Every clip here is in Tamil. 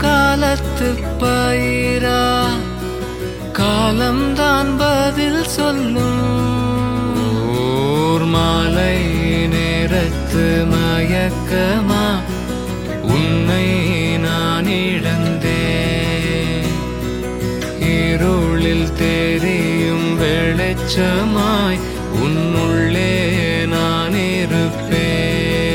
காலத்து பயிரா காலம்தான் பதில் சொல்லும் ஊர் மாலை நேரத்து மயக்கமா உன்னை நான் இழந்தேன் இருளில் தெரியும் வெளிச்சமாய் உன்னுள்ளே நான் இருப்பேன்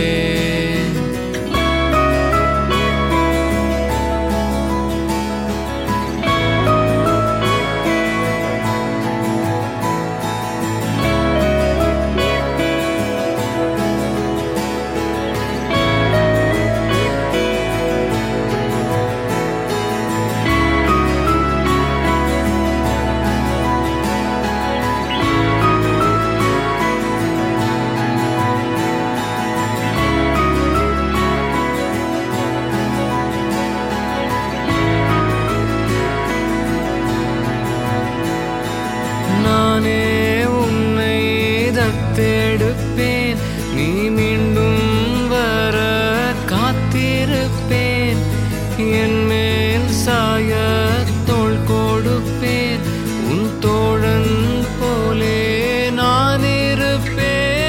நானே உன்னை தத்தெடுப்பேன் நீ மீண்டும் வர காத்திருப்பேன் என் மேல் சாய தோள் கொடுப்பேன் உன் தோழன் போலே நான் இருப்பேன்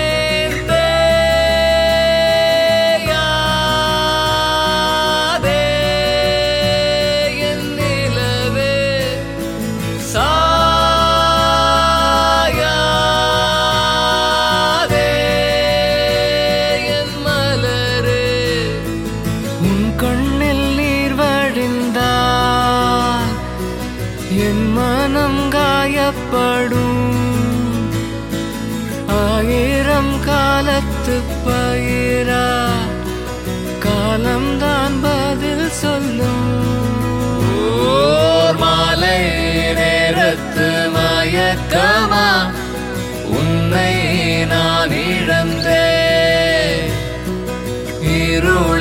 தேயாதே என் நிலவே சாயாதே என் மலரே உன் கண்ணில் நீர் வழிந்தால் என் மனம் காயப்படும் ஆயிரம் காலத்து பயிரா காலம்தான் பதில் சொல்லும் ஓர் மாலை நேரத்து மயக்கமா உன்னை நான் இழந்தேன் இருள்